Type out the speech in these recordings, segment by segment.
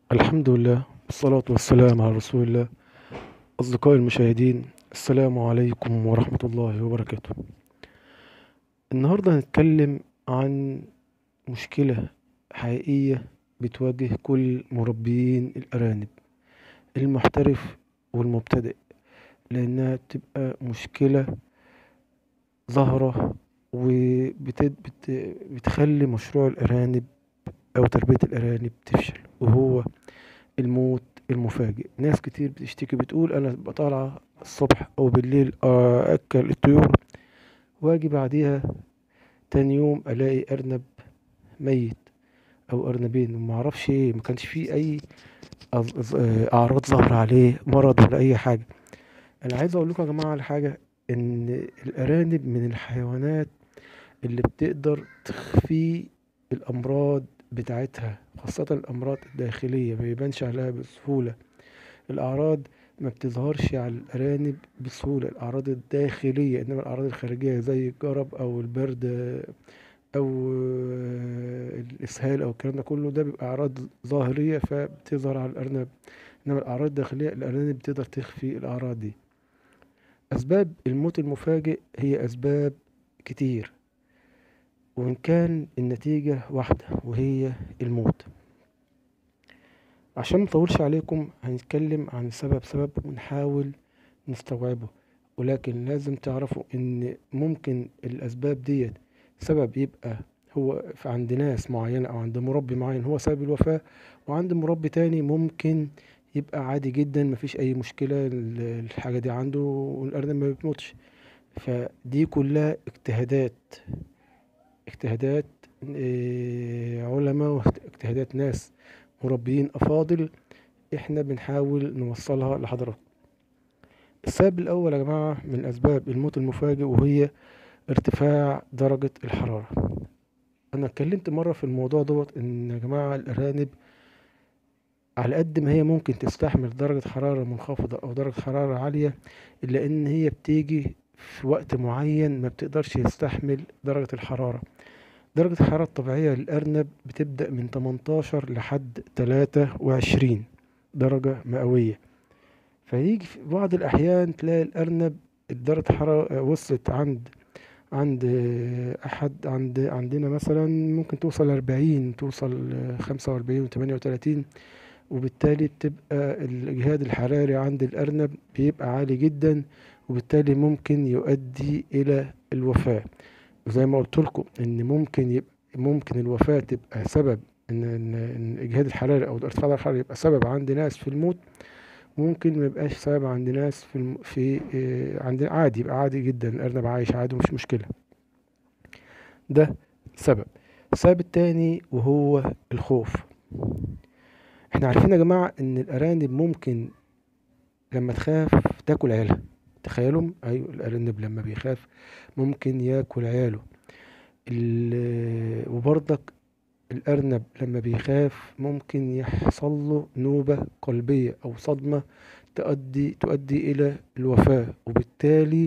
الحمد لله والصلاة والسلام على رسول الله أصدقائي المشاهدين السلام عليكم ورحمة الله وبركاته النهاردة هنتكلم عن مشكلة حقيقية بتواجه كل مربيين الأرانب المحترف والمبتدئ لأنها بتبقى مشكلة ظاهرة وبتخلي مشروع الأرانب أو تربية الأرانب تفشل وهو الموت المفاجئ ناس كتير بتشتكي بتقول انا ببقى طالعة الصبح او بالليل اكل الطيور واجي بعديها تاني يوم الاقي ارنب ميت او ارنبين ومعرفش ايه مكانش فيه اي أز- أز- اعراض ظاهرة عليه مرض ولا اي حاجة انا عايز اقول لكم يا جماعة على حاجة ان الارانب من الحيوانات اللي بتقدر تخفي الامراض بتاعتها خاصة الامراض الداخلية ما يبانش عليها بسهولة الاعراض ما بتظهرش على الارانب بسهولة الاعراض الداخلية انما الاعراض الخارجية زي الجرب او البرد او الاسهال او الكلام ده كله ده بيبقى اعراض ظاهرية فبتظهر على الارنب انما الاعراض الداخلية الارانب بتقدر تخفي الاعراض دي اسباب الموت المفاجئ هي اسباب كتير وإن كان النتيجة واحدة وهي الموت عشان مطولش عليكم هنتكلم عن سبب سبب ونحاول نستوعبه ولكن لازم تعرفوا ان ممكن الاسباب ديت سبب يبقى هو في عند ناس معينة او عند مربي معين هو سبب الوفاة وعند مربي تاني ممكن يبقى عادي جدا مفيش اي مشكلة ال- الحاجة دي عنده والارنب ما بتموتش فدي كلها اجتهادات اجتهادات آه، علماء واجتهادات ناس مربيين أفاضل احنا بنحاول نوصلها لحضراتكم السبب الأول يا جماعة من أسباب الموت المفاجئ وهي ارتفاع درجة الحرارة أنا اتكلمت مرة في الموضوع دوت إن يا جماعة الأرانب على قد ما هي ممكن تستحمل درجة حرارة منخفضة أو درجة حرارة عالية إلا إن هي بتيجي في وقت معين ما بتقدرش يستحمل درجة الحرارة درجة الحرارة الطبيعية للأرنب بتبدأ من 18 لحد 23 درجة مئوية فيجي في بعض الأحيان تلاقي الأرنب درجة الحرارة وصلت عند عند أحد عند عندنا مثلا ممكن توصل أربعين توصل خمسة وأربعين وتمانية وتلاتين وبالتالي بتبقى الإجهاد الحراري عند الأرنب بيبقى عالي جدا وبالتالي ممكن يؤدي إلى الوفاة وزي ما قلت لكم ان ممكن يبقى ممكن الوفاة تبقى سبب ان ان إن الاجهاد الحراري او ارتفاع درجة الحرارة يبقى سبب عند ناس في الموت ممكن ما يبقاش سبب عند ناس في الم... في آه، عند عادي يبقى عادي جدا الارنب عايش عادي ومش مشكلة ده سبب السبب التاني وهو الخوف احنا عارفين يا جماعة ان الارانب ممكن لما تخاف تاكل عيالها تخيلوا ايوه الارنب لما بيخاف ممكن ياكل عياله ال- وبرضك الأرنب لما بيخاف ممكن يحصل له نوبة قلبية أو صدمة تؤدي تؤدي إلى الوفاة وبالتالي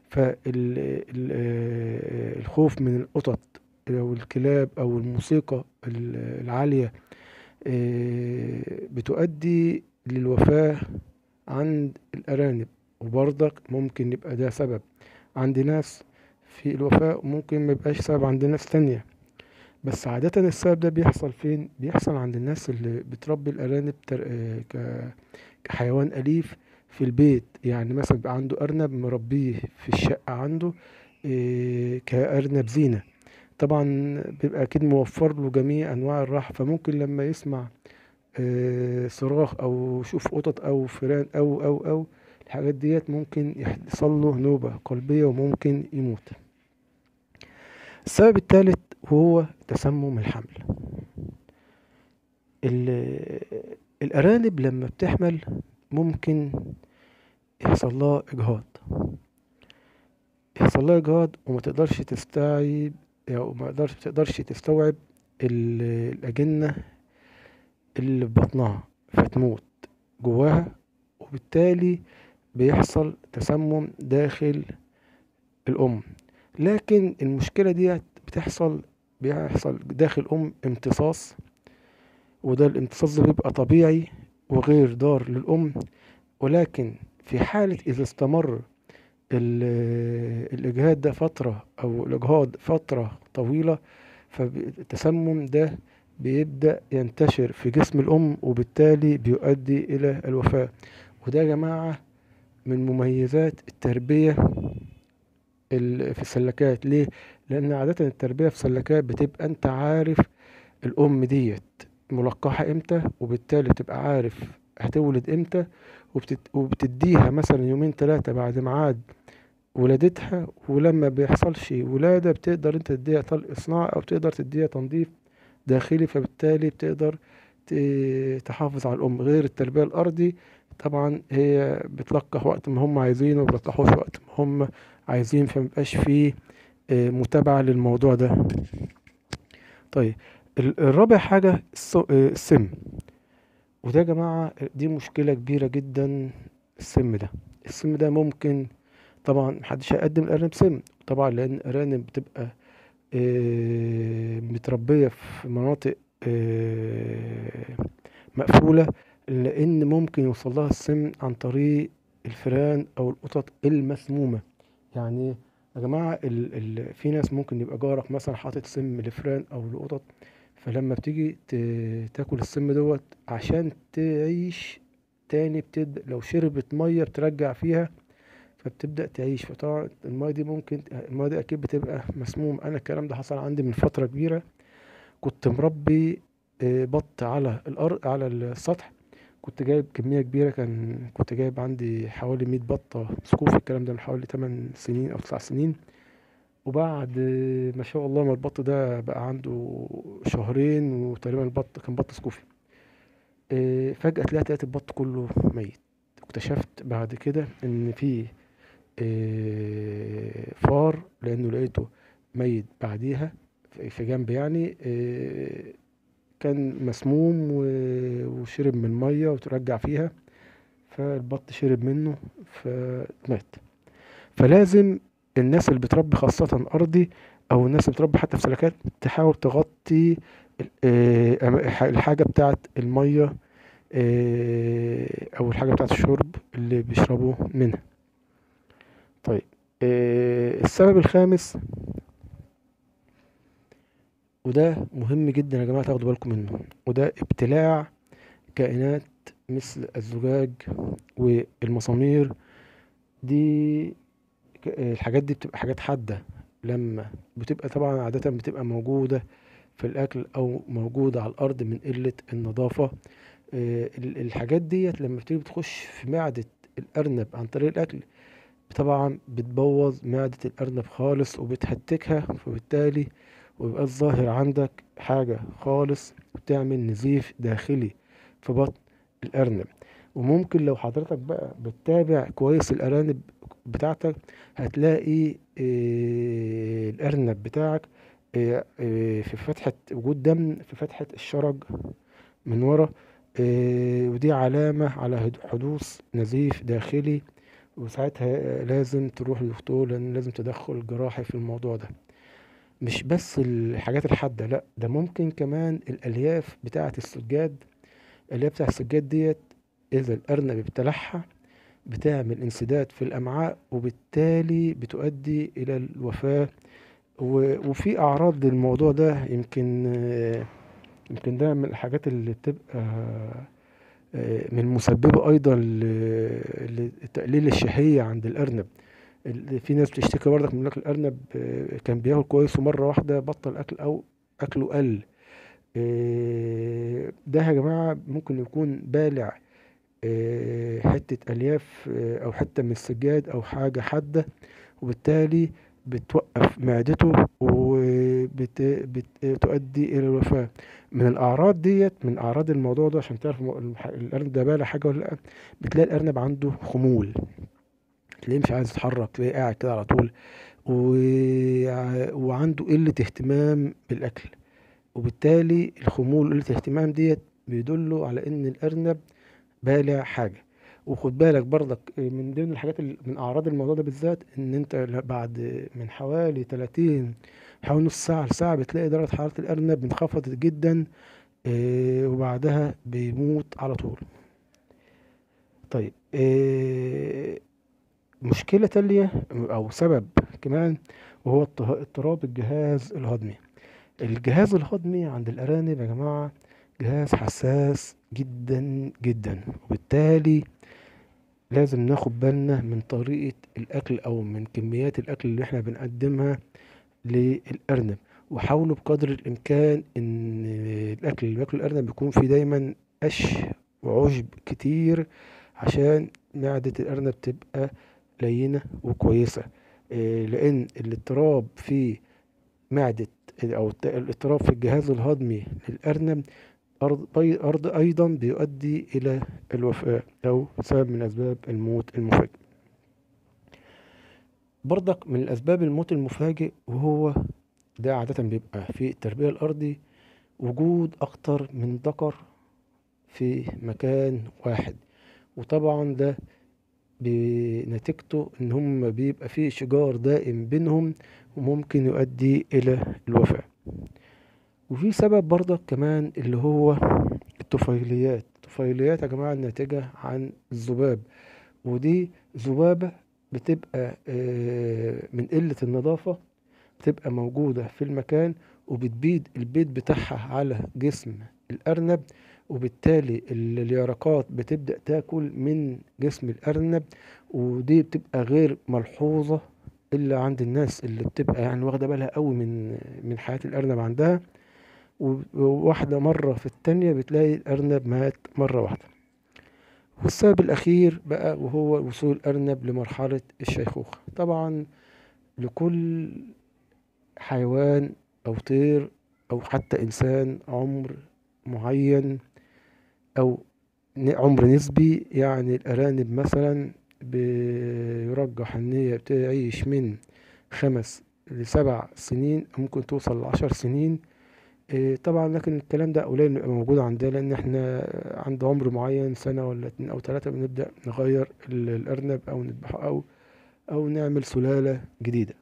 فالخوف من القطط أو الكلاب أو الموسيقى ال- العالية آه، بتؤدي للوفاة عند الأرانب وبرضك ممكن يبقى ده سبب عند ناس في الوفاة وممكن ما يبقاش سبب عند ناس تانية بس عادة السبب ده بيحصل فين؟ بيحصل عند الناس اللي بتربي الأرانب تر... آه، ك... كحيوان أليف في البيت يعني مثلا بيبقى عنده أرنب مربيه في الشقة عنده آه، كأرنب زينة طبعا بيبقى أكيد موفر له جميع أنواع الراحة فممكن لما يسمع آه، صراخ أو يشوف قطط أو فئران أو أو أو الحاجات ديت ممكن يحصل له نوبة قلبية وممكن يموت السبب الثالث هو تسمم الحمل ال- الأرانب لما بتحمل ممكن يحصل لها إجهاض يحصل لها إجهاض وما تقدرش تستوعب أو ما تقدرش تقدرش تستوعب ال- الأجنة اللي في بطنها فتموت جواها وبالتالي بيحصل تسمم داخل الأم لكن المشكلة دي بتحصل بيحصل داخل الأم امتصاص وده الامتصاص ده بيبقى طبيعي وغير ضار للأم ولكن في حالة إذا استمر ال- الإجهاد ده فترة أو الإجهاض فترة طويلة فالتسمم ده بيبدأ ينتشر في جسم الأم وبالتالي بيؤدي إلى الوفاة وده يا جماعة من مميزات التربية ال- في السلكات ليه؟ لأن عادة التربية في السلكات بتبقى أنت عارف الأم ديت ملقحة إمتى وبالتالي تبقى عارف هتولد إمتى وبتت... وبتديها مثلا يومين ثلاثة بعد ميعاد ولادتها ولما بيحصلش ولادة بتقدر انت تديها طلق صناعي او تقدر تديها تنظيف داخلي فبالتالي بتقدر ت- تحافظ على الام غير التربية الارضي طبعا هي بتلقح وقت ما هم عايزين وما بتلقحوش وقت ما هم عايزين فمبقاش فيه آه، متابعة للموضوع ده طيب ال- الرابع حاجة الس- آه، السم وده يا جماعة دي مشكلة كبيرة جدا السم ده السم ده ممكن طبعا محدش هيقدم الأرانب سم طبعا لأن الأرانب بتبقى آه، متربية في مناطق آه، مقفولة لأن ممكن يوصل لها السم عن طريق الفئران أو القطط المسمومة يعني يا جماعة ال ال في ناس ممكن يبقى جارك مثلا حاطط سم لفئران أو لقطط فلما بتيجي ت- تاكل السم دوت عشان تعيش تاني بتبدأ لو شربت مية بترجع فيها فبتبدأ تعيش فطبعا المية دي ممكن المية دي أكيد بتبقى مسموم أنا الكلام ده حصل عندي من فترة كبيرة كنت مربي آه، بط على الأرض على السطح كنت جايب كمية كبيرة كان كنت جايب عندي حوالي 100 بطة سكوفي الكلام ده من حوالي 8 سنين أو 9 سنين وبعد آه، ما شاء الله ما البط ده بقى عنده شهرين وتقريبا البط كان بط سكوفي آه، فجأة طلعت لقيت البط كله ميت اكتشفت بعد كده ان في آه، فار لانه لقيته ميت بعديها في في جنب يعني آه، كان مسموم و- وشرب من ميه وترجع فيها فالبط شرب منه فمات فلازم الناس اللي بتربي خاصة أرضي أو الناس اللي بتربي حتى في سلكات تحاول تغطي ال- آه، أم- الحاجة بتاعت المية آه، أو الحاجة بتاعت الشرب اللي بيشربوا منها طيب آه، السبب الخامس وده مهم جدا يا جماعة تاخدوا بالكم منه وده ابتلاع كائنات مثل الزجاج والمسامير دي ك- آه، الحاجات دي بتبقى حاجات حادة لما بتبقى طبعا عادة بتبقى موجودة في الأكل أو موجودة على الأرض من قلة النظافة آه، ال- الحاجات ديت لما بتيجي بتخش في معدة الأرنب عن طريق الأكل طبعا بتبوظ معدة الأرنب خالص وبتهتكها فبالتالي ويبقى الظاهر عندك حاجة خالص بتعمل نزيف داخلي في بطن الأرنب وممكن لو حضرتك بقى بتتابع كويس الأرانب بتاعتك هتلاقي آه، الأرنب بتاعك آه، آه، في فتحة وجود دم في فتحة الشرج من ورا آه، ودي علامة على هد- حدوث نزيف داخلي وساعتها لازم تروح للدكتور لأن لازم تدخل جراحي في الموضوع ده مش بس الحاجات الحادة لأ ده ممكن كمان الألياف بتاعة السجاد الألياف بتاعة السجاد ديت إذا الأرنب ابتلعها بتعمل انسداد في الأمعاء وبالتالي بتؤدي إلى الوفاة و- وفي أعراض للموضوع ده يمكن آه، يمكن ده من الحاجات اللي بتبقى آه، من مسببة أيضا ل- لتقليل الشهية عند الأرنب ال- في ناس بتشتكي برضك من أكل الأرنب آه، كان بياكل كويس ومرة واحدة بطل أكل أو أكله قل آه، ده يا جماعة ممكن يكون بالع آه، حتة ألياف آه، أو حتة من السجاد أو حاجة حادة وبالتالي بتوقف معدته وبتؤدي إلى الوفاة من الأعراض ديت من أعراض الموضوع ده عشان تعرف المو- الح- الأرنب ده بالع حاجة ولا لأ بتلاقي الأرنب عنده خمول تلاقيه مش عايز يتحرك تلاقيه قاعد كده على طول و... وعنده قلة اهتمام بالأكل وبالتالي الخمول وقلة الاهتمام ديت بيدلوا على إن الأرنب بالع حاجة وخد بالك برضك من ضمن الحاجات اللي من أعراض الموضوع ده بالذات إن أنت ل- بعد من حوالي 30 حوالي نص ساعة لساعة بتلاقي درجة حرارة الأرنب انخفضت جدا آه، وبعد وبعدها بيموت على طول طيب آه، مشكلة تانية أو سبب كمان وهو اضط- اضطراب الجهاز الهضمي الجهاز الهضمي عند الأرانب يا جماعة جهاز حساس جدا جدا وبالتالي لازم ناخد بالنا من طريقة الأكل أو من كميات الأكل اللي احنا بنقدمها للأرنب وحاولوا بقدر الإمكان إن الأكل اللي بياكله الأرنب يكون فيه دايما قش وعشب كتير عشان معدة الأرنب تبقى لينة وكويسة إيه، لأن الاضطراب في معدة أو الت- الاضطراب في الجهاز الهضمي للأرنب أرض أي- أرض أيضا بيؤدي إلى الوفاة أو سبب من أسباب الموت المفاجئ برضك من الأسباب الموت المفاجئ وهو ده عادة بيبقى في التربية الأرضي وجود أكتر من ذكر في مكان واحد وطبعا ده بنتيجته إن هم بيبقى فيه شجار دائم بينهم وممكن يؤدي إلى الوفاة وفي سبب برضك كمان اللي هو الطفيليات الطفيليات يا جماعة الناتجة عن الذباب ودي ذبابة بتبقى آه، من قلة النظافة بتبقى موجودة في المكان وبتبيد البيض بتاعها على جسم الأرنب وبالتالي ال- اليرقات بتبدأ تاكل من جسم الأرنب ودي بتبقى غير ملحوظة إلا عند الناس اللي بتبقى يعني واخدة بالها قوي من من حياة الأرنب عندها وواحدة مرة في التانية بتلاقي الأرنب مات مرة واحدة والسبب الأخير بقى وهو وصول الأرنب لمرحلة الشيخوخة طبعا لكل حيوان أو طير أو حتى إنسان عمر معين أو ن- عمر نسبي يعني الأرانب مثلا بيرجح إن هي بتعيش من خمس لسبع سنين ممكن توصل لعشر سنين إيه، طبعا لكن الكلام ده قليل بيبقى موجود عندنا لان احنا عند عمر معين سنة ولا اتنين او تلاتة بنبدأ نغير ال- الارنب او نذبحه او او نعمل سلالة جديدة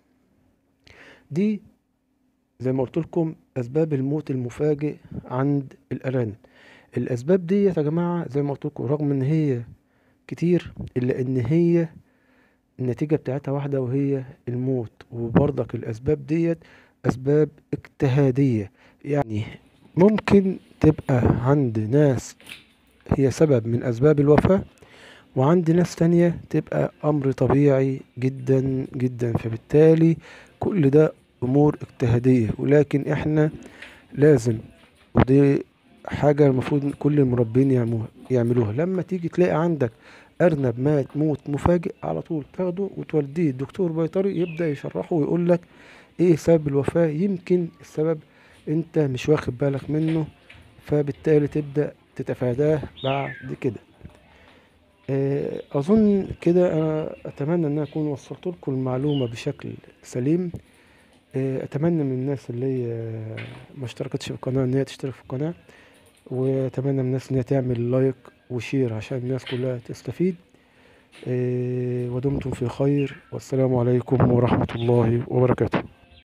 دي زي ما قلت لكم اسباب الموت المفاجئ عند الارانب الاسباب دي يا جماعة زي ما قلت لكم رغم ان هي كتير الا ان هي النتيجة بتاعتها واحدة وهي الموت وبرضك الأسباب ديت أسباب اجتهادية يعني ممكن تبقى عند ناس هي سبب من أسباب الوفاة وعند ناس تانية تبقى أمر طبيعي جدا جدا فبالتالي كل ده أمور اجتهادية ولكن إحنا لازم ودي حاجة المفروض كل المربين يعملوها يعملوها لما تيجي تلاقي عندك أرنب مات موت مفاجئ على طول تاخده وتوديه الدكتور بيطري يبدأ يشرحه ويقول لك إيه سبب الوفاة يمكن السبب أنت مش واخد بالك منه فبالتالي تبدأ تتفاداه بعد كده آه، أظن كده أنا أتمنى إن أنا أكون وصلت لكم المعلومة بشكل سليم آه، أتمنى من الناس اللي هي ما اشتركتش في القناة إن هي تشترك في القناة وأتمنى من الناس إن هي تعمل لايك وشير عشان الناس كلها تستفيد آه، ودمتم في خير والسلام عليكم ورحمة الله وبركاته